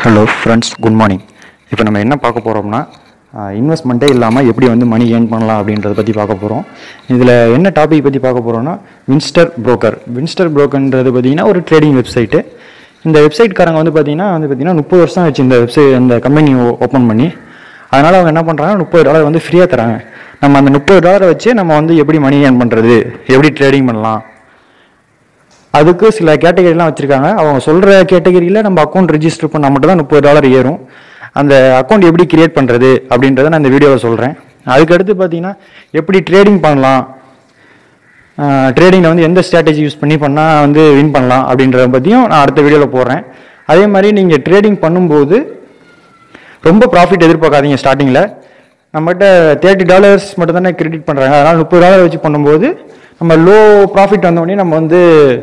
Hello friends good morning இப்போ நம்ம என்ன பார்க்க போகிறோம்னா இன்வெஸ்ட்மெண்ட்டே இல்லாமல் எப்படி வந்து மணி ஏர்ன் பண்ணலாம் அப்படின்றத பற்றி பார்க்க போகிறோம் இதில் என்ன டாபிக் பற்றி பார்க்க போகிறோம்னா வின்ஸ்டர் புரோக்கர் வின்ஸ்டர் புரோக்கர்ன்றது பார்த்தீங்கன்னா ஒரு ட்ரேடிங் வெப்சைட்டு இந்த வெப்சைட்காரங்க வந்து பார்த்தீங்கன்னா வந்து பார்த்தீங்கன்னா முப்பது வருஷம் ஆச்சு இந்த வெப்சைட் இந்த கம்பெனி ஓப்பன் பண்ணி அதனால் அவங்க என்ன பண்ணுறாங்க முப்பது டாலர் வந்து ஃப்ரீயாக தராங்க நம்ம அந்த முப்பது டாலரை வச்சு நம்ம வந்து எப்படி மணி ஏர்ன் பண்ணுறது எப்படி ட்ரேடிங் பண்ணலாம் அதுக்கு சில கேட்டகரிலாம் வச்சுருக்காங்க அவங்க சொல்கிற கேட்டகரியில் நம்ம அக்கௌண்ட் ரிஜிஸ்டர் பண்ணால் மட்டும் தான் முப்பது டாலர் ஏறும் அந்த அக்கௌண்ட் எப்படி கிரியேட் பண்ணுறது அப்படின்றத நான் இந்த வீடியோவில் சொல்கிறேன் அதுக்கடுத்து பார்த்தீங்கன்னா எப்படி ட்ரேடிங் பண்ணலாம் ட்ரேடிங்கில் வந்து எந்த ஸ்ட்ராட்டஜி யூஸ் பண்ணி பண்ணால் வந்து வின் பண்ணலாம் அப்படின்றத பற்றியும் நான் அடுத்த வீடியோவில் போடுறேன் அதே மாதிரி நீங்கள் ட்ரேடிங் பண்ணும்போது ரொம்ப ப்ராஃபிட் எதிர்பார்க்காதீங்க ஸ்டார்டிங்கில் நம்மகிட்ட தேர்ட்டி டாலர்ஸ் மட்டும் தானே கிரெடிட் பண்ணுறாங்க அதனால் முப்பது டாலர் வச்சு பண்ணும்போது நம்ம லோ ப்ராஃபிட் வந்தோடனே நம்ம வந்து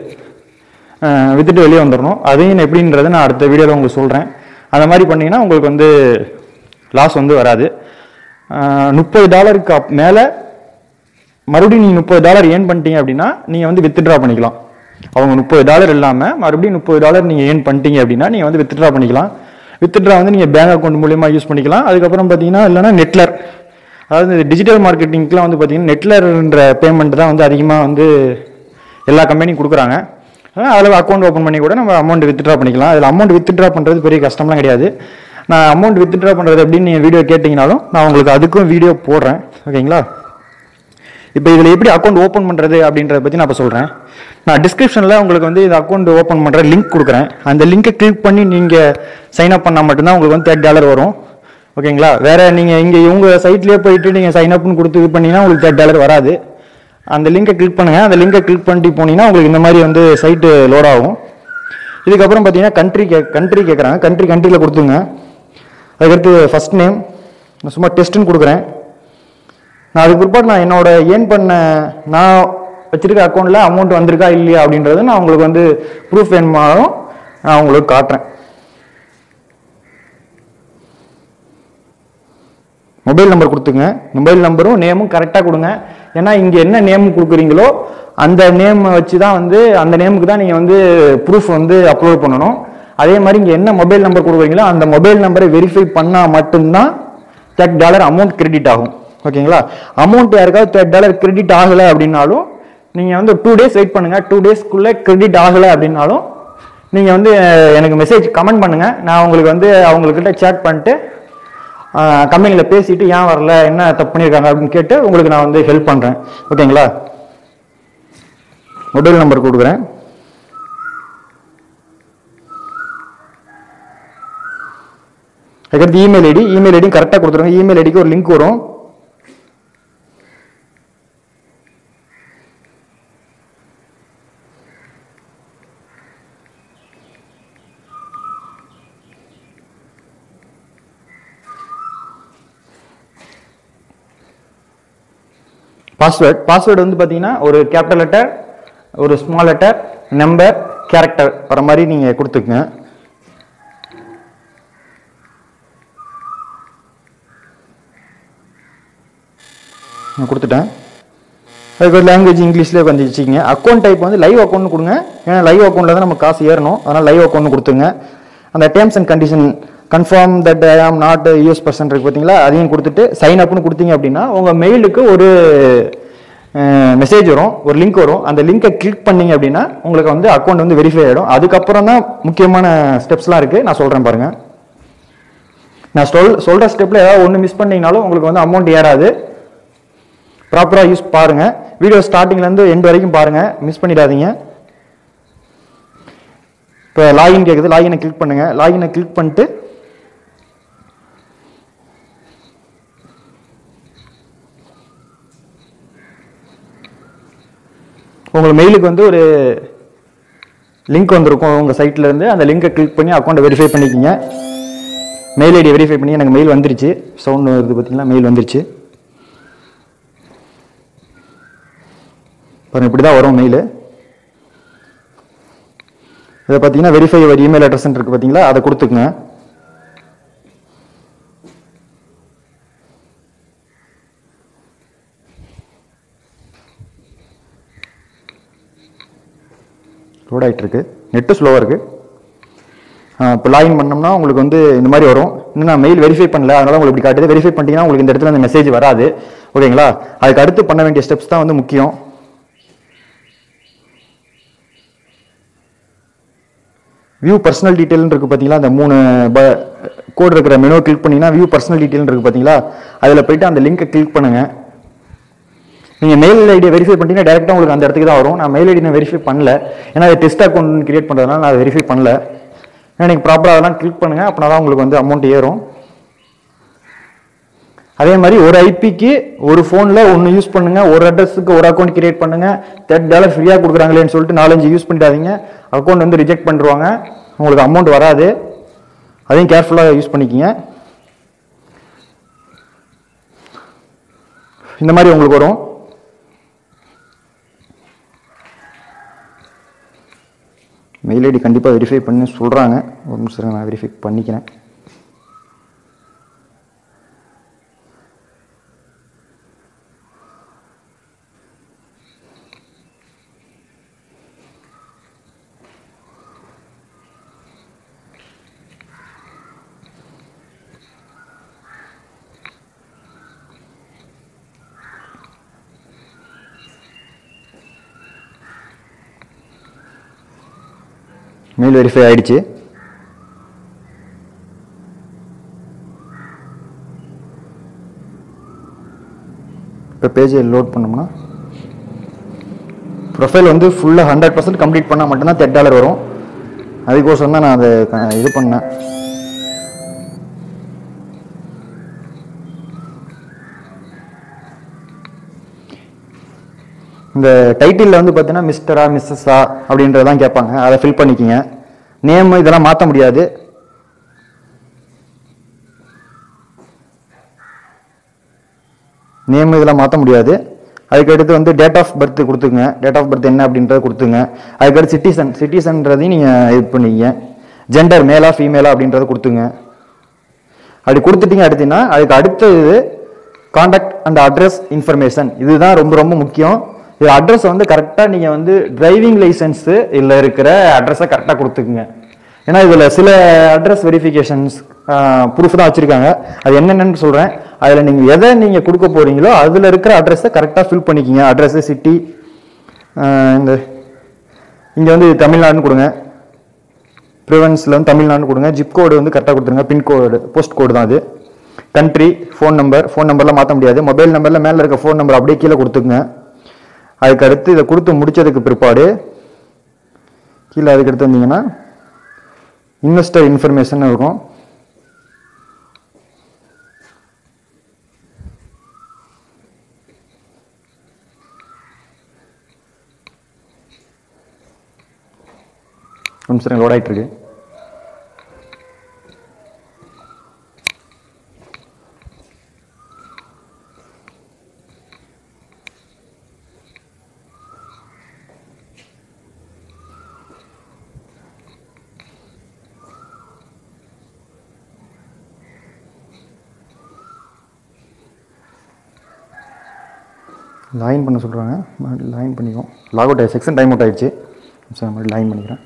அஹ், வித்துட்டு வெளியே வந்துடணும் அதையும் எப்படின்றத நான் அடுத்த வீடியோவில் உங்களுக்கு சொல்கிறேன் அந்த மாதிரி பண்ணிங்கன்னா உங்களுக்கு வந்து லாஸ் வந்து வராது முப்பது டாலருக்கு அப் மேலே மறுபடியும் நீங்கள் முப்பது டாலர் ஏர்ன் பண்ணிட்டீங்க அப்படின்னா நீங்கள் வந்து வித்ட்ரா பண்ணிக்கலாம் அவங்க முப்பது டாலர் இல்லாமல் மறுபடியும் முப்பது டாலர் நீங்கள் ஏர்ன் பண்ணிட்டீங்க அப்படின்னா நீங்கள் வந்து வித்ட்ரா பண்ணிக்கலாம் வித்ட்ரா வந்து நீங்கள் பேங்க் அக்கௌண்ட் மூலியமாக யூஸ் பண்ணிக்கலாம் அதுக்கப்புறம் பார்த்தீங்கன்னா இல்லைன்னா நெட்லர் அதாவது இந்த டிஜிட்டல் மார்க்கெட்டிங்க்குலாம் வந்து பார்த்தீங்கன்னா நெட்லர்ன்ற பேமெண்ட் தான் வந்து அதிகமாக வந்து எல்லா கம்பெனியும் கொடுக்குறாங்க அதில் அக்கௌண்ட் ஓப்பன் பண்ணி கூட நம்ம அமௌண்ட் வித்ட்ரா பண்ணிக்கலாம் அதில் அமௌண்ட் வித்ட்ரா பண்ணுறது பெரிய கஷ்டம்லாம் கிடையாது நான் அமௌண்ட் வித்ட்ரா பண்ணுறது எப்படின்னு நீங்கள் வீடியோ கேட்டிங்கனாலும் நான் உங்களுக்கு அதுக்கும் வீடியோ போடுறேன் ஓகேங்களா இப்போ இதில் எப்படி அக்கௌண்ட் ஓப்பன் பண்ணுறது அப்படின்றத பற்றி நான் இப்போ சொல்கிறேன் நான் டிஸ்கிரிப்ஷனில் உங்களுக்கு வந்து இந்த அக்கௌண்ட் ஓப்பன் பண்ணுற லிங்க் கொடுக்குறேன் அந்த லிங்கை கிளிக் பண்ணி நீங்கள் சைன் அப் பண்ணால் மட்டும்தான் உங்களுக்கு வந்து தேர்ட்டி டாலர் வரும் ஓகேங்களா வேற நீங்கள் இங்கே இவங்க சைட்லேயே போயிட்டு நீங்கள் சைன் அப்னு கொடுத்து இது பண்ணீங்கன்னா உங்களுக்கு தேர்ட்டி டாலர் வராது அந்த லிங்கை கிளிக் பண்ணுங்கள் அந்த லிங்கை கிளிக் பண்ணிட்டு போனீங்கன்னா உங்களுக்கு இந்த மாதிரி வந்து சைட்டு லோட் ஆகும் இதுக்கப்புறம் பார்த்தீங்கன்னா கண்ட்ரி கே கண்ட்ரி கேட்குறாங்க கண்ட்ரி கண்ட்ரியில் கொடுத்துங்க அதுக்கடுத்து ஃபர்ஸ்ட் நேம் நான் சும்மா டெஸ்ட்டுன்னு கொடுக்குறேன் நான் அதுக்கு பிற்பாடு நான் என்னோட ஏர்ன் பண்ண நான் வச்சிருக்க அக்கௌண்ட்டில் அமௌண்ட் வந்திருக்கா இல்லையா அப்படின்றது நான் உங்களுக்கு வந்து ப்ரூஃப் வேணுமாலும் நான் உங்களுக்கு காட்டுறேன் மொபைல் நம்பர் கொடுத்துங்க மொபைல் நம்பரும் நேமும் கரெக்டாக கொடுங்க ஏன்னா இங்கே என்ன நேம் கொடுக்குறீங்களோ அந்த நேம் வச்சு தான் வந்து அந்த நேமுக்கு தான் நீங்கள் வந்து ப்ரூஃப் வந்து அப்லோட் பண்ணணும் அதே மாதிரி இங்கே என்ன மொபைல் நம்பர் கொடுக்குறீங்களோ அந்த மொபைல் நம்பரை வெரிஃபை பண்ணால் மட்டும்தான் தேர்ட்டி டாலர் அமௌண்ட் கிரெடிட் ஆகும் ஓகேங்களா அமௌண்ட் யாருக்காவது தேர்ட்டி டாலர் கிரெடிட் ஆகலை அப்படின்னாலும் நீங்கள் வந்து டூ டேஸ் வெயிட் பண்ணுங்கள் டூ டேஸ்க்குள்ளே கிரெடிட் ஆகலை அப்படின்னாலும் நீங்கள் வந்து அஹ், எனக்கு மெசேஜ் கமெண்ட் பண்ணுங்கள் நான் உங்களுக்கு வந்து அவங்கக்கிட்ட சேட் பண்ணிட்டு கம்பெனியில் பேசிட்டு ஏன் வரல என்ன தப்பு பண்ணியிருக்காங்க அப்படின்னு கேட்டு உங்களுக்கு நான் வந்து ஹெல்ப் பண்ணுறேன் ஓகேங்களா மொபைல் நம்பர் கொடுக்குறேன் அதுக்கடுத்து இமெயில் ஐடி இமெயில் ஐடி கரெக்டாக கொடுத்துருங்க இமெயில் ஐடிக்கு ஒரு லிங்க் வரும் பாஸ்வேர்ட் பாஸ்வேர்டு வந்து பார்த்தீங்கன்னா ஒரு கேபிட்டல் லெட்டர் ஒரு ஸ்மால் லெட்டர் நம்பர் கேரக்டர் வர மாதிரி நீங்கள் கொடுத்துக்குங்க நான் கொடுத்துட்டேன் அதுக்கு ஒரு லாங்குவேஜ் இங்கிலீஷ்லேயே வந்து வச்சுக்கிங்க அக்கௌண்ட் டைப் வந்து லைவ் அக்கௌண்ட் கொடுங்க ஏன்னா லைவ் அக்கௌண்ட்டில் தான் நம்ம காசு ஏறணும் அதனால் லைவ் அக்கௌண்ட் கொடுத்துங்க அந்த terms and condition confirm that I am not US person இருக்கு பார்த்தீங்களா அதையும் கொடுத்துட்டு சைன் அப்னு கொடுத்தீங்க அப்படின்னா உங்கள் மெயிலுக்கு ஒரு மெசேஜ் வரும் ஒரு லிங்க் வரும் அந்த லிங்கை கிளிக் பண்ணீங்க அப்படின்னா உங்களுக்கு வந்து அக்கௌண்ட் வந்து வெரிஃபை ஆகிடும் அதுக்கப்புறம் தான் முக்கியமான ஸ்டெப்ஸ்லாம் இருக்குது நான் சொல்கிறேன் பாருங்கள் நான் சொல் சொல்கிற ஸ்டெப்பில் ஏதாவது ஒன்று மிஸ் பண்ணீங்கனாலும் உங்களுக்கு வந்து அமௌண்ட் ஏறாது ப்ராப்பராக யூஸ் பாருங்கள் வீடியோ ஸ்டார்டிங்லேருந்து எண்ட் வரைக்கும் பாருங்கள் மிஸ் பண்ணிடாதீங்க இப்போ லாகின் கேட்குது லாகினை கிளிக் பண்ணுங்கள் லாகினை கிளிக் பண்ணிட்டு உங்கள் மெயிலுக்கு வந்து ஒரு லிங்க் வந்திருக்கும் உங்கள் சைட்ல இருந்து அந்த லிங்கை கிளிக் பண்ணி அக்கௌண்ட்டை வெரிஃபை பண்ணிக்கிங்க மெயில் ஐடி வெரிஃபை பண்ணி எனக்கு மெயில் வந்துருச்சு சவுண்ட் வருது பார்த்தீங்களா மெயில் வந்துருச்சு பாருங்க இப்படி தான் வரும் மெயில் இதை பார்த்தீங்கன்னா வெரிஃபை ஒரு இமெயில் அட்ரஸ் இருக்கு பார்த்தீங்களா அதை கொடுத்துக்குங்க லோட் ஆகிட்டு இருக்கு நெட்டு ஸ்லோவாக இருக்கு இப்போ லாகின் பண்ணோம்னா உங்களுக்கு வந்து இந்த மாதிரி வரும் இன்னும் நான் மெயில் வெரிஃபை பண்ணல அதனால உங்களுக்கு இப்படி காட்டுது வெரிஃபை பண்ணிட்டீங்கன்னா உங்களுக்கு இந்த இடத்துல அந்த மெசேஜ் வராது ஓகேங்களா அதுக்கு அடுத்து பண்ண வேண்டிய ஸ்டெப்ஸ் தான் வந்து முக்கியம் வியூ பர்சனல் டீட்டெயில் இருக்கு பார்த்தீங்களா அந்த மூணு கோட் இருக்கிற மெனு கிளிக் பண்ணீங்கன்னா வியூ பர்சனல் டீட்டெயில் இருக்கு பார்த்தீங்களா அதில் போயிட்டு அந்த லிங்கை கிளிக் பண்ணுங்க நீங்கள் மெயில் ஐடியை வெரிஃபை பண்ணிட்டீங்கன்னா டேரெக்டாக உங்களுக்கு அந்த இடத்துக்கு தான் வரும் நான் மெயில் ஐடி நான் வெரிஃபை பண்ணல ஏன்னா அது டெஸ்ட் அக்கௌண்ட் கிரியேட் பண்ணுறதுனால நான் வெரிஃபை பண்ணல ஏன்னா நீங்கள் ப்ராப்பராக அதெல்லாம் கிளிக் பண்ணுங்க அப்படின்னா தான் உங்களுக்கு வந்து அமௌண்ட் ஏறும் அதே மாதிரி ஒரு ஐபிக்கு ஒரு ஃபோனில் ஒன்று யூஸ் பண்ணுங்க ஒரு அட்ரஸுக்கு ஒரு அக்கௌண்ட் கிரியேட் பண்ணுங்க தேர்ட் டாலர் ஃப்ரீயாக கொடுக்குறாங்களேன்னு சொல்லிட்டு நாலஞ்சு யூஸ் பண்ணிடாதீங்க அக்கௌண்ட் வந்து ரிஜெக்ட் பண்ணிடுவாங்க உங்களுக்கு அமௌண்ட் வராது அதையும் கேர்ஃபுல்லாக யூஸ் பண்ணிக்கிங்க இந்த மாதிரி உங்களுக்கு வரும் மெயில் ஐடி கண்டிப்பாக வெரிஃபை பண்ணி சொல்கிறாங்க ஒரு நிமிஷம் இருங்க, நான் வெரிஃபை பண்ணிக்கிறேன் மெயில் வெரிஃபை ஆயிடுச்சு இப்போ பேஜை லோட் பண்ணோம்னா ப்ரொஃபைல் வந்து ஃபுல்லாக ஹண்ட்ரட் பர்சன்ட் கம்ப்ளீட் பண்ணால் மட்டும்தான் டெட் டாலர் வரும் அதுக்கோசரம் தான் நான் அதை க- இது பண்ணேன் இந்த டைட்டிலில் வந்து பார்த்தீங்கன்னா மிஸ்டரா மிஸ்ஸஸா அப்படின்றதெல்லாம் கேட்பாங்க அதை ஃபில் பண்ணிக்கிங்க நேம் இதெல்லாம் மாற்ற முடியாது நேம் இதெல்லாம் மாற்ற முடியாது அதுக்கடுத்து வந்து டேட் ஆஃப் பர்த் கொடுத்துங்க டேட் ஆஃப் பர்த் என்ன அப்படின்றத கொடுத்துங்க அதுக்கடுத்து சிட்டிசன் சிட்டிசன்றதையும் நீங்கள் இது பண்ணிக்கிங்க ஜெண்டர் மேலா ஃபீமேலா அப்படின்றத கொடுத்துங்க அப்படி கொடுத்துட்டீங்க அடுத்தீங்கன்னா அதுக்கு அடுத்தது காண்டாக்ட் அண்ட் அட்ரஸ் இன்ஃபர்மேஷன் இதுதான் ரொம்ப ரொம்ப முக்கியம் இது அட்ரஸ் வந்து கரெக்டாக நீங்கள் வந்து டிரைவிங் லைசன்ஸு இல்லை இருக்கிற அட்ரஸை கரெக்டாக கொடுத்துக்குங்க ஏன்னா இதில் சில அட்ரஸ் வெரிஃபிகேஷன்ஸ் ப்ரூஃப் தான் வச்சுருக்காங்க அது என்னென்னு சொல்கிறேன் அதில் நீங்கள் எதை நீங்கள் கொடுக்க போகிறீங்களோ அதில் இருக்கிற அட்ரஸை கரெக்டாக ஃபில் பண்ணிக்கிங்க அட்ரஸு சிட்டி இந்த இங்கே வந்து தமிழ்நாடுன்னு கொடுங்க ப்ரிவென்ஸில் வந்து தமிழ்நாடு கொடுங்க ஜிப் கோடு வந்து கரெக்டாக கொடுத்துருங்க பின்கோடு போஸ்ட் கோடு தான் அது கண்ட்ரி ஃபோன் நம்பர் ஃபோன் நம்பர்லாம் மாற்ற முடியாது மொபைல் நம்பரில் மேலே இருக்க ஃபோன் நம்பர் அப்படியே கீழே கொடுத்துக்குங்க அதுக்கு அடுத்து இதை கொடுத்து முடிச்சதுக்கு பிற்பாடு கீழே அதுக்கு அடுத்து வந்தீங்கன்னா இன்வெஸ்டர் இன்ஃபர்மேஷன் இருக்கும் ஒரு நிமிஷம் லோட் ஆயிட்டு இருக்கு லாயின் பண்ண சொல்கிறாங்க லாயின் பண்ணிக்குவோம் லாக் அவுட் ஆயிடுச்சு செக்ஷன் டைம் அவுட் ஆயிடுச்சு சார் மறுபடியும் லாயின் பண்ணிக்கிறேன்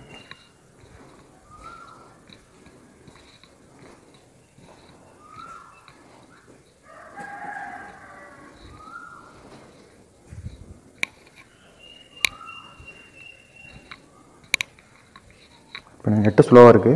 இப்போ நெட்டு ஸ்லோவாக இருக்குது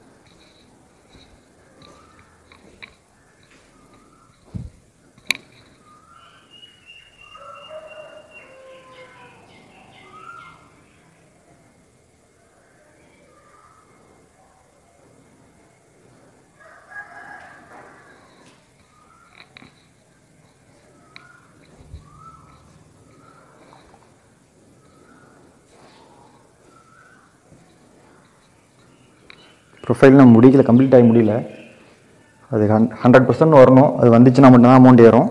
ப்ரொஃபைல் நம்ம முடிக்கல கம்ப்ளீட் ஆகி முடியல அது ஹன் ஹண்ட்ரட் பர்சன்ட் வரணும் அது வந்துச்சுன்னா மட்டும்தான் அமௌண்ட் ஏறும்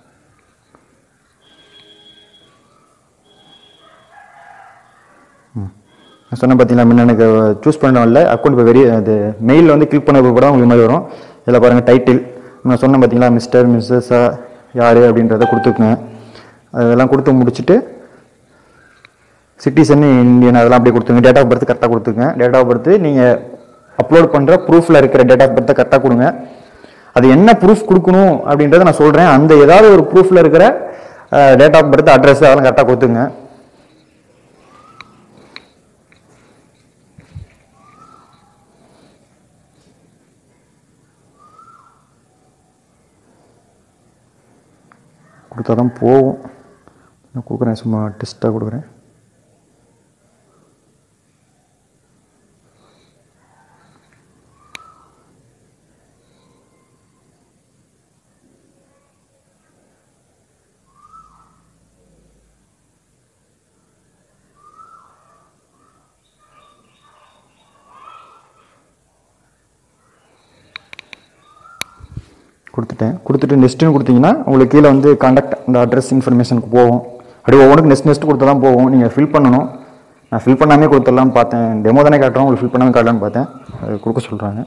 ம். நான் சொன்னேன் பார்த்தீங்களா முன்ன எனக்கு சூஸ் பண்ணல அக்கௌண்ட் இப்போ வெரி அது மெயிலில் வந்து கிளிக் பண்ண கூட உங்களுக்கு மாதிரி வரும் இதில் பாருங்கள் டைட்டில் நான் சொன்னேன் பார்த்தீங்களா மிஸ்டர் மிஸ்ஸஸா யார் அப்படின்றத கொடுத்துக்குங்க அதெல்லாம் கொடுத்து முடிச்சுட்டு சிட்டிசன் இந்தியன் அதெல்லாம் அப்படியே கொடுத்துங்க டேட் ஆஃப் பர்த் கரெக்டாக கொடுத்துங்க டேட் ஆஃப் பர்த் நீங்கள் அப்லோட் பண்ணுற ப்ரூஃபில் இருக்கிற டேட் ஆஃப் பர்த்தை கரெக்டாக கொடுங்க அது என்ன ப்ரூஃப் கொடுக்கணும் அப்படின்றத நான் சொல்கிறேன் அந்த ஏதாவது ஒரு ப்ரூஃபில் இருக்கிற டேட் ஆஃப் பர்த் அட்ரஸ் அதெல்லாம் கரெக்டாக கொடுத்துங்க கொடுத்தா தான் போகும் நான் கொடுக்குறேன் சும்மா டெஸ்ட்டாக கொடுக்குறேன் கொடுத்துட்டேன் கொடுத்துட்டு நெக்ஸ்ட்டுன்னு கொடுத்தீங்கன்னா உங்களுக்கு கீழே வந்து காண்டாக்ட் அந்த அட்ரஸ் இன்ஃபர்மேஷனுக்கு போகும் அப்படியே ஒவ்வொன்றுக்கு நெக்ஸ்ட் நெக்ஸ்ட் கொடுத்தா தான் போகும் நீங்கள் ஃபில் பண்ணணும் நான் ஃபில் பண்ணாமே கொடுத்துடலாம்னு பார்த்தேன் டெமோ தானே காட்டுறோம் உங்களுக்கு ஃபில் பண்ணாமல் காட்டலான்னு பார்த்தேன் அது கொடுக்க சொல்கிறாங்க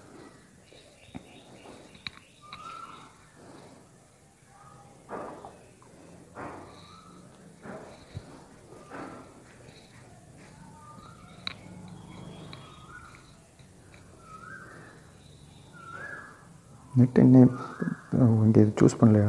நெட் என்ன இங்கே இது சூஸ் பண்ணலையா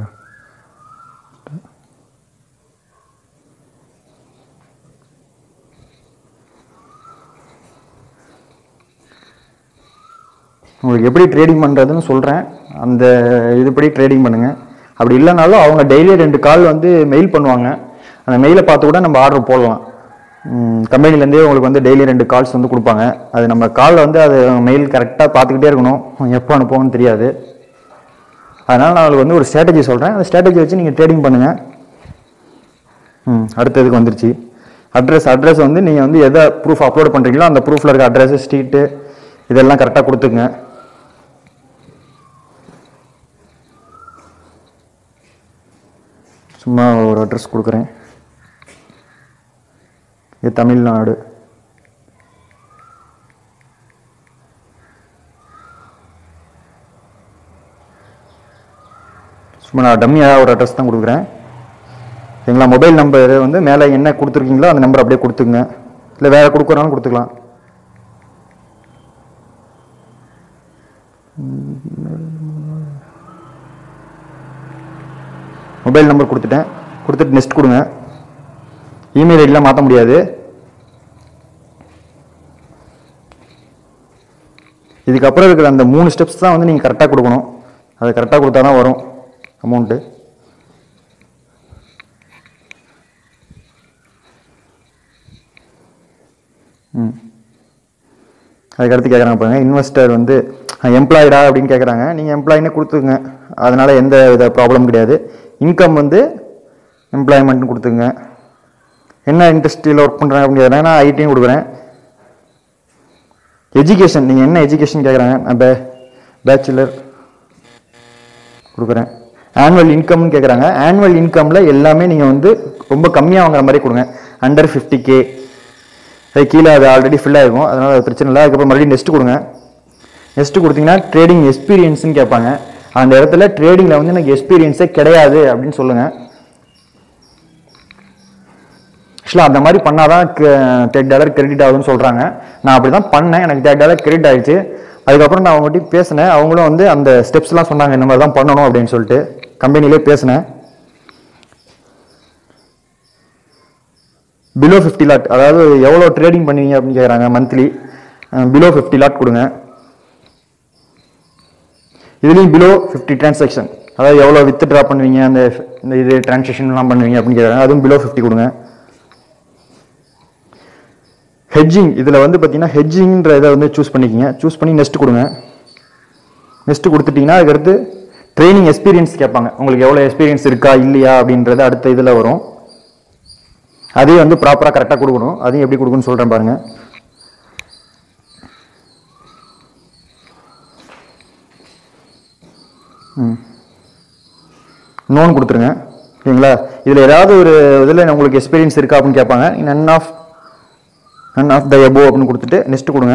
உங்களுக்கு எப்படி ட்ரேடிங் பண்ணுறதுன்னு சொல்கிறேன் அந்த இதுபடி ட்ரேடிங் பண்ணுங்கள் அப்படி இல்லைனாலும் அவங்க டெய்லி ரெண்டு கால் வந்து மெயில் பண்ணுவாங்க அந்த மெயிலை பார்த்து கூட நம்ம ஆர்டர் போடலாம் கம்பெனிலேருந்தே உங்களுக்கு வந்து டெய்லி ரெண்டு கால்ஸ் வந்து கொடுப்பாங்க அது நம்ம காலில் வந்து அது மெயில் கரெக்டாக பார்த்துக்கிட்டே இருக்கணும் எப்போ அனுப்புவோம்னு தெரியாது அதனால் நான் உங்களுக்கு வந்து ஒரு ஸ்ட்ராட்டஜி சொல்கிறேன் அந்த ஸ்ட்ராட்டஜி வச்சு நீங்கள் ட்ரேடிங் பண்ணுங்கள் ம் அடுத்த இதுக்கு வந்துருச்சு அட்ரஸ் அட்ரஸ் வந்து நீங்கள் வந்து எதை ப்ரூஃப் அப்லோட் பண்ணுறீங்களோ அந்த ப்ரூஃபில் இருக்க அட்ரஸ் ஸ்ட்ரீட்டு இதெல்லாம் கரெக்டாக கொடுத்துங்க சும்மா ஒரு அட்ரஸ் கொடுக்குறேன் இது தமிழ்நாடு சும்மா நான் டம்மியாக ஒரு அட்ரஸ் தான் கொடுக்குறேன் சரிங்களா மொபைல் நம்பர் வந்து மேலே என்ன கொடுத்துருக்கீங்களோ அந்த நம்பர் அப்படியே கொடுத்துங்க இல்லை வேறு கொடுக்குறனாலும் கொடுத்துக்கலாம் மொபைல் நம்பர் கொடுத்துட்டேன் கொடுத்துட்டு நெக்ஸ்ட் கொடுங்க இமெயில் ஐடிலாம் மாற்ற முடியாது இதுக்கப்புறம் இருக்கிற அந்த மூணு ஸ்டெப்ஸ் தான் வந்து நீங்கள் கரெக்டாக கொடுக்கணும் அதை கரெக்டாக கொடுத்தா தான் வரும் அமௌண்ட்டு ம் அதுக்கடுத்து கேட்குறாங்க பாருங்க இன்வெஸ்டர் வந்து எம்ப்ளாய்டா அப்படின்னு கேட்குறாங்க நீங்கள் எம்ப்ளாயினே கொடுத்துங்க அதனால எந்த வித ப்ராப்ளம் கிடையாது இன்கம் வந்து எம்ப்ளாய்மெண்ட்னு கொடுத்துங்க என்ன இண்டஸ்ட்ரியில் ஒர்க் பண்ணுறாங்க அப்படின்னு கேட்குறாங்க நான் ஐடியும் கொடுக்குறேன் எஜுகேஷன் நீங்கள் என்ன எஜுகேஷன் கேட்குறாங்க நான் பே பேச்சுலர் கொடுக்குறேன் ஆனுவல் இன்கம்னு கேட்குறாங்க ஆனுவல் இன்கமில் எல்லாமே நீங்கள் வந்து ரொம்ப கம்மியாக வாங்குற மாதிரி கொடுங்க அண்டர் ஃபிஃப்டி கே அது கீழே அது ஆல்ரெடி ஃபில் ஆகிருக்கும் அதனால் அது பிரச்சனை இல்லை அதுக்கப்புறம் மறுபடியும் நெக்ஸ்ட் கொடுங்க நெக்ஸ்ட் கொடுத்தீங்கன்னா ட்ரேடிங் எக்ஸ்பீரியன்ஸ்னு கேட்பாங்க அந்த இடத்துல ட்ரேடிங்கில் வந்து எனக்கு எக்ஸ்பீரியன்ஸே கிடையாது அப்படின்னு சொல்லுங்கள் ஆக்சுவலாக அந்த மாதிரி பண்ணாதான் டென் டாலர் கிரெடிட் ஆகுதுன்னு சொல்கிறாங்க நான் அப்படி தான் பண்ணேன் எனக்கு டென் டாலர் கிரெடிட் ஆயிடுச்சு அதுக்கப்புறம் நான் அவங்ககிட்ட பேசினேன் அவங்களும் வந்து அந்த ஸ்டெப்ஸ்லாம் சொன்னாங்க இந்த மாதிரி தான் பண்ணணும் அப்படின்னு சொல்லிட்டு கம்பெனிலே பேசினேன் பிலோ ஃபிஃப்டி லாட் அதாவது எவ்வளோ ட்ரேடிங் பண்ணுவீங்க அப்படின்னு கேட்குறாங்க மந்த்லி பிலோ ஃபிஃப்டி லாட் கொடுங்க இதுலேயும் பிலோ ஃபிஃப்டி டிரான்சாக்ஷன் அதாவது எவ்வளோ வித் ட்ரா பண்ணுவீங்க அந்த இந்த இது டிரான்சாக்ஷன்லாம் பண்ணுவீங்க அப்படின்னு கேட்குறாங்க அதுவும் பிலோ ஃபிஃப்டி கொடுங்க ஹெட்ஜிங் இதில் வந்து பார்த்தீங்கன்னா ஹெட்ஜிங்ன்ற இதை வந்து சூஸ் பண்ணிக்கிங்க சூஸ் பண்ணி நெக்ஸ்ட் கொடுங்க நெக்ஸ்ட் கொடுத்துட்டிங்கன்னா அதுக்கடுத்து ட்ரைனிங் எக்ஸ்பீரியன்ஸ் கேட்பாங்க உங்களுக்கு எவ்வளோ எக்ஸ்பீரியன்ஸ் இருக்கா இல்லையா அப்படின்றது அடுத்த இதில் வரும் அதையும் வந்து ப்ராப்பராக கரெக்டாக கொடுக்கணும் அதையும் எப்படி கொடுக்கணும்னு சொல்கிறேன் பாருங்க ம் நோன் கொடுத்துருங்க ஓகேங்களா இதில் ஏதாவது ஒரு இதில் உங்களுக்கு எக்ஸ்பீரியன்ஸ் இருக்கா அப்படின்னு கேட்பாங்க none of none of the எபோ அப்படின்னு கொடுத்துட்டு நெக்ஸ்ட் கொடுங்க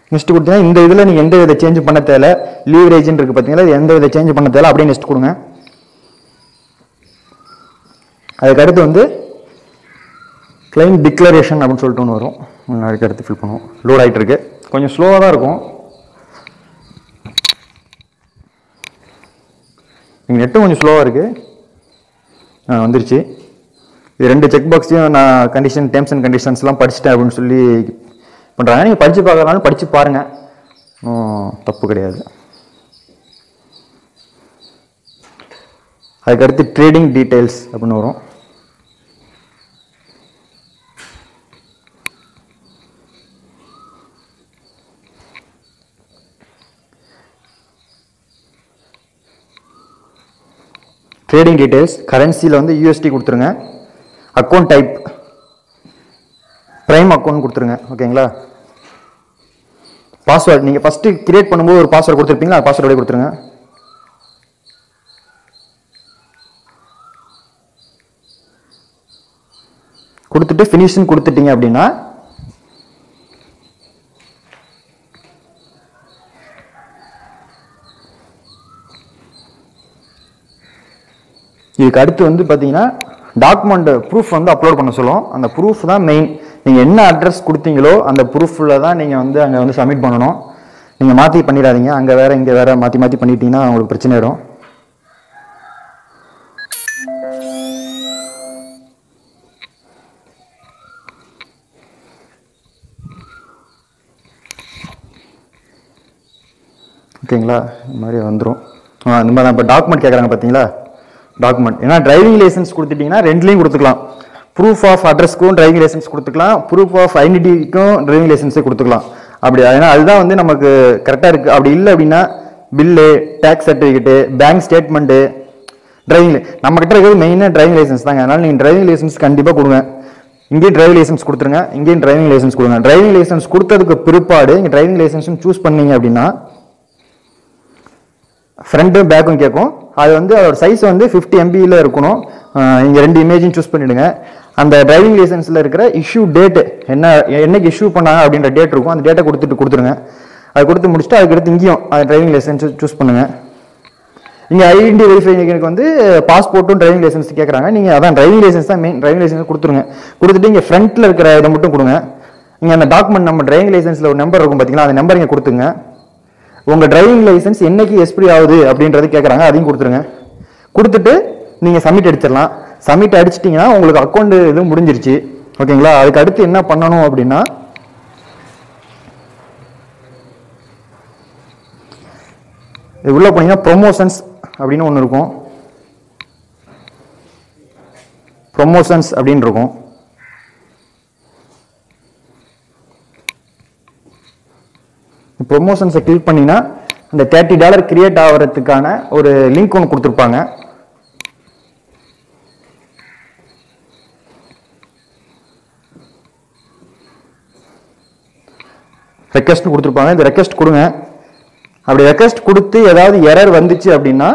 நெக்ஸ்ட் கொடுத்தீங்கன்னா இந்த இதில் நீங்கள் எந்த வித சேஞ்ச் பண்ண தேவை லீவரேஜ்னு இருக்குது பார்த்தீங்களா இது எந்த வித சேஞ்ச் பண்ண தேவை அப்படியே நெக்ஸ்ட் கொடுங்க அதுக்கு அடுத்து வந்து கிளைம் டிக்ளரேஷன் அப்படின்னு சொல்லிட்டு ஒன்று வரும் ஒன்று அதுக்கு அடுத்து ஃபில் பண்ணுவோம் லோட் ஆகிட்டு இருக்கு கொஞ்சம் ஸ்லோவாக தான் இருக்கும் எங்கள் நெட்டும் கொஞ்சம் ஸ்லோவாக இருக்குது வந்துருச்சு இது ரெண்டு செக் பாக்ஸையும் நான் கண்டிஷன் டேர்ம்ஸ் அண்ட் கண்டிஷன்ஸ்லாம் படிச்சிட்டேன் அப்படின்னு சொல்லி பண்ணுறாங்க நீங்கள் படித்து பார்க்கறனாலும் படித்து பாருங்கள் ஒன்றும் தப்பு கிடையாது அதுக்கடுத்து ட்ரேடிங் டீட்டெயில்ஸ் அப்படின்னு வரும் ட்ரேடிங் டீட்டெயில்ஸ் கரன்சியில் வந்து யூஎஸ்டி கொடுத்துருங்க அக்கௌண்ட் டைப் ப்ரைம் அக்கௌண்ட் கொடுத்துருங்க ஓகேங்களா பாஸ்வேர்ட் நீங்கள் ஃபஸ்ட்டு கிரியேட் பண்ணும்போது ஒரு பாஸ்வேர்டு கொடுத்துருப்பீங்களா பாஸ்வேர்டு அப்படியே கொடுத்துருங்க கொடுத்துட்டு ஃபினிஷ்னு கொடுத்துட்டீங்க அப்படின்னா இதுக்கு அடுத்து வந்து பார்த்தீங்கன்னா டாக்குமெண்ட் ப்ரூஃப் வந்து அப்லோட் பண்ண சொல்லும் அந்த ப்ரூஃப் தான் மெயின் நீங்கள் என்ன அட்ரஸ் கொடுத்தீங்களோ அந்த ப்ரூஃபில் தான் நீங்கள் வந்து அங்கே வந்து சப்மிட் பண்ணணும் நீங்கள் மாற்றி பண்ணிடாதீங்க அங்கே வேற இங்கே வேற மாற்றி மாற்றி பண்ணிட்டீங்கன்னா உங்களுக்கு பிரச்சனை வரும் ஓகேங்களா இந்த மாதிரி வந்துடும் இந்த மாதிரி இப்போ டாக்குமெண்ட் கேட்குறாங்க பார்த்தீங்களா டாக்குமெண்ட் ஏன்னா டிரைவிங் லைசன்ஸ் கொடுத்துட்டீங்கன்னா ரெண்டுலேயும் கொடுத்துக்கலாம் ப்ரூஃப் ஆஃப் அட்ரஸ்க்கும் டிரைவிங் லைசன்ஸ் கொடுத்துக்கலாம் ப்ரூஃப் ஆஃப் ஐடென்டிட்டிக்கும் டிரைவிங் லைசன்ஸே கொடுத்துக்கலாம் அப்படி ஏன்னா அதுதான் வந்து நமக்கு கரெக்டாக இருக்குது அப்படி இல்லை அப்படின்னா bill tax certificate bank statement driving நம்ம கிட்ட இருக்கிறது மெயினாக டிரைவிங் லைசன்ஸ் தாங்க அதனால் நீங்கள் டிரைவிங் லைசன்ஸ் கண்டிப்பாக கொடுங்க இங்கேயும் டிரைவிங் லைசன்ஸ் கொடுத்துருங்க இங்கேயும் டிரைவிங் லைசன்ஸ் கொடுங்க டிரைவிங் லைசன்ஸ் கொடுத்ததுக்கு பிற்பாடு இங்கே டிரைவிங் லைசன்ஸும் சூஸ் பண்ணீங்க அப்படின்னா ஃப்ரண்ட்டும் பேக்கும் கேட்கும் அது வந்து அதோட சைஸ் வந்து ஃபிஃப்டி எம்பியில் இருக்கணும் இங்கே ரெண்டு இமேஜும் சூஸ் பண்ணிவிடுங்க அந்த டிரைவிங் லைசன்ஸில் இருக்கிற இஷ்யூ டேட்டு என்ன என்னைக்கு இஷ்யூ பண்ணாங்க அப்படின்ற டேட் இருக்கும் அந்த டேட்டை கொடுத்துட்டு கொடுத்துருங்க அது கொடுத்து முடிச்சுட்டு அதுக்கடுத்து இங்கேயும் அந்த டிரைவிங் லைசன்ஸ் சூஸ் பண்ணுங்கள் இங்கே ஐடென்டி வெரிஃபிகேஷனுக்கு வந்து பாஸ்போர்ட்டும் டிரைவிங் லைசன்ஸ் கேட்குறாங்க நீங்கள் அதான் டிரைவிங் லைசன்ஸ் தான் மெயின் டிரைவிங் லைசன்ஸ் கொடுத்துருங்க கொடுத்துட்டு இங்கே ஃப்ரண்ட்டில் இருக்கிற இதை மட்டும் கொடுங்க இங்கே அந்த டாக்குமெண்ட் நம்ம டிரைவிங் லைசன்ஸில் ஒரு நம்பர் இருக்கும் பார்த்தீங்களா அந்த நம்பர் இங்கே கொடுத்துங்க உங்கள் டிரைவிங் லைசன்ஸ் என்னைக்கு எக்ஸ்பிரி ஆகுது அப்படின்றது கேட்குறாங்க அதையும் கொடுத்துருங்க கொடுத்துட்டு நீங்கள் சப்மிட் அடிச்சிடலாம் சப்மிட் அடிச்சிட்டிங்கன்னா உங்களுக்கு அக்கௌண்ட் இது முடிஞ்சிருச்சு ஓகேங்களா அதுக்கு அடுத்து என்ன பண்ணணும் அப்படின்னா இது உள்ளே போனீங்கன்னா ப்ரொமோஷன்ஸ் அப்படின்னு ஒன்று இருக்கும் ப்ரொமோஷன்ஸ் அப்படின்னு இருக்கும் ப்ரொமோஷன்ஸை கிளிக் பண்ணிங்கன்னா அந்த தேர்ட்டி டாலர் கிரியேட் ஆகிறதுக்கான ஒரு லிங்க் ஒன்று கொடுத்துருப்பாங்க ரெக்வஸ்ட் கொடுத்துருப்பாங்க இந்த ரெக்வஸ்ட் கொடுங்க அப்படி ரெக்வஸ்ட் கொடுத்து ஏதாவது எரர் வந்துச்சு அப்படின்னா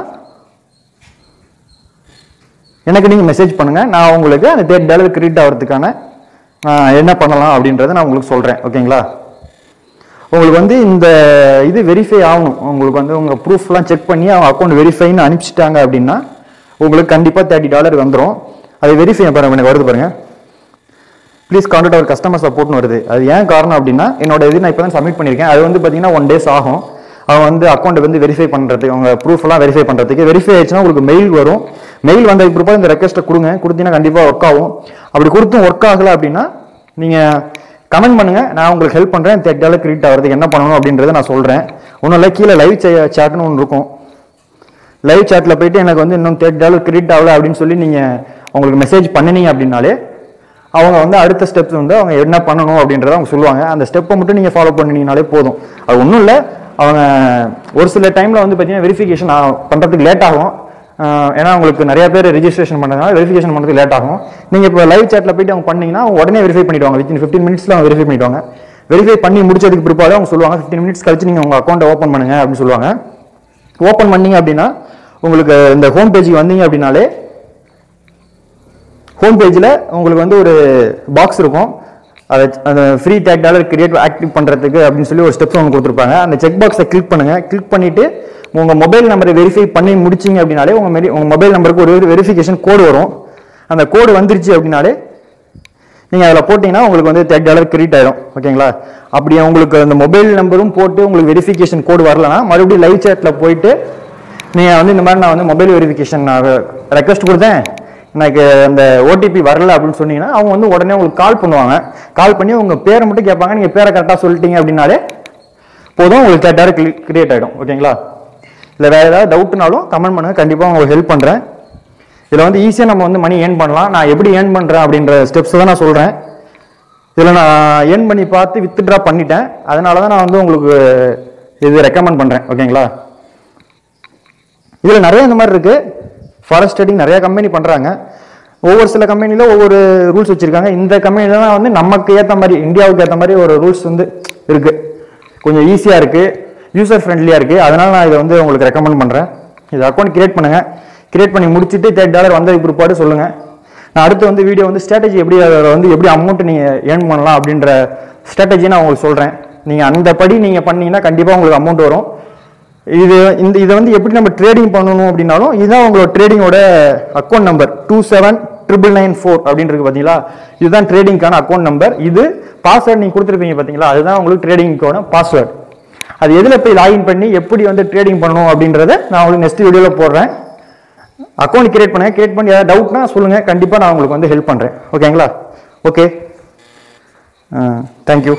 எனக்கு நீங்கள் மெசேஜ் பண்ணுங்கள் நான் உங்களுக்கு அந்த தேர்ட்டி டாலர் கிரெடிட் ஆகிறதுக்கான ஆஹ், என்ன பண்ணலாம் அப்படின்றத நான் உங்களுக்கு சொல்கிறேன் ஓகேங்களா உங்களுக்கு வந்து இந்த இது வெரிஃபை ஆகணும் உங்களுக்கு வந்து உங்கள் ப்ரூஃப்லாம் செக் பண்ணி அவங்க அக்கௌண்ட் வெரிஃபைன்னு அனுப்பிச்சிட்டாங்க அப்படின்னா உங்களுக்கு கண்டிப்பாக தேர்ட்டி டாலர் வந்துடும் அது வெரிஃபை பாருங்க எனக்கு வருது பாருங்க ப்ளீஸ் கான்டாக்ட் அவர் கஸ்டமர் சப்போர்ட்னு வருது அது ஏன் காரணம் அப்படின்னா என்னோட இது நான் இப்போ தான் சப்மிட் பண்ணியிருக்கேன் அது வந்து பார்த்தீங்கன்னா ஒன் டேஸ் ஆகும் அவங்க வந்து அக்கௌண்ட் வந்து வெரிஃபை பண்ணுறதுக்கு அவங்க ப்ரூஃப் எல்லாம் வெரிஃபை பண்ணுறதுக்கு வெரிஃபை ஆயிடுச்சுன்னா உங்களுக்கு மெயில் வரும் மெயில் வந்ததுக்கு பிற்பாடு இந்த ரெக்வஸ்ட்டை கொடுங்க கொடுத்தீங்கன்னா கண்டிப்பாக ஒர்க் ஆகும் அப்படி கொடுத்தும் ஒர்க் ஆகலை அப்படின்னா நீங்கள் கமெண்ட் பண்ணுங்க நான் உங்களுக்கு ஹெல்ப் பண்ணுறேன் தேர்ட்டி டாலர் கிரெடிட் ஆகிறதுக்கு என்ன பண்ணணும் அப்படின்றத நான் சொல்கிறேன் ஒன்றும் இல்லை கீழே லைவ் சேட்னு ஒன்று இருக்கும் லைவ் சாட்டில் போயிட்டு எனக்கு வந்து இன்னும் தேர்ட்டி டாலர் கிரெடிட் ஆகல அப்படின்னு சொல்லி நீங்கள் உங்களுக்கு மெசேஜ் பண்ணினீங்க அப்படின்னாலே அவங்க வந்து அடுத்த ஸ்டெப்ஸ் வந்து அவங்க என்ன பண்ணணும் அப்படின்றத அவங்க சொல்லுவாங்க அந்த ஸ்டெப்பை மட்டும் நீங்கள் ஃபாலோ பண்ணினீங்கனாலே போதும் அது ஒன்றும் இல்லை அவங்க ஒரு சில டைமில் வந்து பார்த்தீங்கன்னா வெரிஃபிகேஷன் பண்ணுறதுக்கு லேட் ஆகும் ஆஹ் ஏன்னா உங்களுக்கு நிறைய பேர் ரெஜிஸ்ட்ரேஷன் பண்ணுறதுனால வெரிஃபிகேஷன் பண்ணுறதுக்கு லேட் ஆகும் நீங்கள் இப்போ லைவ் சாட்டில் போயிட்டு அவங்க பண்ணீங்கன்னா அவங்க உடனே வெரிஃபை பண்ணிடுவாங்க வித்தின் ஃபிஃப்டின் மினிட்ஸில் அவங்க வெரிஃபை பண்ணிடுவாங்க வெரிஃபை பண்ணி முடிச்சதுக்கு பிற்பாடு அவங்க சொல்லுவாங்க ஃபிஃப்டின் மினிட்ஸ் கழிச்சு நீங்கள் உங்கள் அக்கௌண்ட்டை ஓப்பன் பண்ணுங்க அப்படின்னு சொல்லுவாங்க ஓப்பன் பண்ணீங்க அப்படின்னா உங்களுக்கு இந்த ஹோம் பேஜுக்கு வந்தீங்க அப்படின்னாலே ஹோம் பேஜில் உங்களுக்கு வந்து ஒரு பாக்ஸ் இருக்கும் அதை அந்த free take dollar create active பண்ணுறதுக்கு அப்படின்னு சொல்லி ஒரு ஸ்டெப்ஸ் ஒன்று கொடுத்துருப்பாங்க அந்த செக் பாக்ஸை கிளிக் பண்ணுங்கள் கிளிக் பண்ணிவிட்டு உங்கள் மொபைல் நம்பரை வெரிஃபை பண்ணி முடிச்சிங்க அப்படின்னாலே உங்கள் மெரி உங்கள் மொபைல் நம்பருக்கு ஒரு வெரிஃபிகேஷன் கோடு வரும் அந்த கோடு வந்துருச்சு அப்படின்னாலே நீங்கள் அதில் போட்டிங்கன்னா உங்களுக்கு வந்து தேர்ட் டாலர் கிரெடிட் ஆயிடும் ஓகேங்களா அப்படி உங்களுக்கு அந்த மொபைல் நம்பரும் போட்டு உங்களுக்கு வெரிஃபிகேஷன் கோடு வரலனா மறுபடியும் லைவ் சேட்டில் போயிட்டு நீங்கள் வந்து இந்த மாதிரி நான் வந்து மொபைல் வெரிஃபிகேஷன் நான் ரெக்வஸ்ட் கொடுத்தேன் எனக்கு அந்த ஓடிபி வரல அப்படின்னு சொன்னீங்கன்னா அவங்க வந்து உடனே உங்களுக்கு கால் பண்ணுவாங்க கால் பண்ணி உங்கள் பேரை மட்டும் கேட்பாங்க நீங்கள் பேரை கரெக்டாக சொல்லிட்டீங்க அப்படின்னாலே போதும் உங்களுக்கு தேர்ட் டாலர் கிரியேட் ஆகிடும் ஓகேங்களா இல்லை வேறு ஏதாவது டவுட்னாலும் கமெண்ட் பண்ணுங்கள் கண்டிப்பாக உங்களுக்கு ஹெல்ப் பண்ணுறேன் இதில் வந்து ஈஸியாக நம்ம வந்து மணி ஏர்ன் பண்ணலாம் நான் எப்படி ஏர்ன் பண்ணுறேன் அப்படின்ற ஸ்டெப்ஸ் தான் நான் சொல்கிறேன் இதில் நான் ஏர்ன் பண்ணி பார்த்து வித்ட்ரா பண்ணிட்டேன் அதனால தான் நான் வந்து உங்களுக்கு இது ரெக்கமெண்ட் பண்ணுறேன் ஓகேங்களா இதில் நிறைய இந்த மாதிரி இருக்குது ஃபாரஸ்ட் ட்ரேடிங் நிறைய கம்பெனி பண்ணுறாங்க ஒவ்வொரு சில கம்பெனியில் ஒவ்வொரு ரூல்ஸ் வச்சுருக்காங்க இந்த கம்பெனில தான் வந்து நமக்கு ஏற்ற மாதிரி இந்தியாவுக்கு ஏற்ற மாதிரி ஒரு ரூல்ஸ் வந்து இருக்குது கொஞ்சம் ஈஸியாக இருக்குது யூசர் ஃப்ரெண்ட்லியாக இருக்குது அதனால் நான் இதை வந்து உங்களுக்கு ரெக்கமெண்ட் பண்ணுறேன் இது அக்கௌண்ட் கிரியேட் பண்ணுங்கள் கிரியேட் பண்ணி முடிச்சுட்டு தேர்ட் டாலர் வந்த பிற்பாடு சொல்லுங்கள் நான் அடுத்து வந்து வீடியோ வந்து ஸ்ட்ராட்டஜி எப்படி அதில் வந்து எப்படி அமௌண்ட் நீங்கள் ஏர்ன் பண்ணலாம் அப்படின்ற ஸ்ட்ராட்டஜி நான் உங்களுக்கு சொல்கிறேன் நீங்கள் அந்த படி நீங்கள் பண்ணீங்கன்னா கண்டிப்பாக உங்களுக்கு அமௌண்ட் வரும் இது இந்த இதை வந்து எப்படி நம்ம ட்ரேடிங் பண்ணணும் அப்படின்னாலும் இதுதான் உங்களோட ட்ரேடிங்கோட account number two seven triple nine four அப்படின்னு இருக்கு பார்த்தீங்களா இதுதான் ட்ரேடிங்க்கான அக்கௌண்ட் நம்பர் இது பாஸ்வேர்டு நீங்கள் கொடுத்துருப்பீங்க பார்த்தீங்களா அதுதான் உங்களுக்கு ட்ரேடிங்க்கான பாஸ்வேர்டு அது எதில் போய் லாகின் பண்ணி எப்படி வந்து ட்ரேடிங் பண்ணணும் அப்படின்றத நான் உங்களுக்கு நெக்ஸ்ட் வீடியோவில் போடுறேன் அக்கௌண்ட் கிரியேட் பண்ணுங்க கிரியேட் பண்ணி ஏதாவது டவுட்னா சொல்லுங்க கண்டிப்பாக நான் உங்களுக்கு வந்து ஹெல்ப் பண்ணுறேன் ஓகேங்களா ஓகே தேங்க்யூ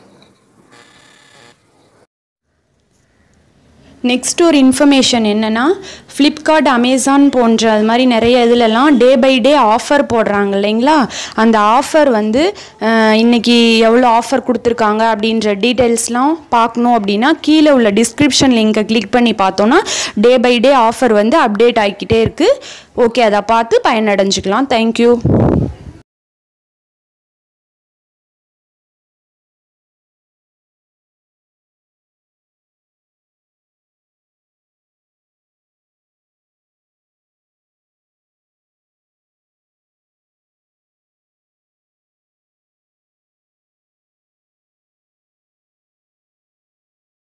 நெக்ஸ்ட் ஒரு இன்ஃபர்மேஷன் என்னென்னா ஃப்ளிப்கார்ட் அமேசான் போன்ற அது மாதிரி நிறைய இதுலலாம் டே பை டே ஆஃபர் போடுறாங்க இல்லைங்களா அந்த ஆஃபர் வந்து அஹ், இன்னைக்கு எவ்வளோ ஆஃபர் கொடுத்துருக்காங்க அப்படின்ற டீட்டெயில்ஸ்லாம் பார்க்கணும் அப்படின்னா கீழே உள்ள டிஸ்கிரிப்ஷன் லிங்கை கிளிக் பண்ணி பார்த்தோன்னா டே பை டே ஆஃபர் வந்து அப்டேட் ஆகிக்கிட்டே இருக்குது ஓகே அதை பார்த்து பயனடைஞ்சுக்கலாம் தேங்க்யூ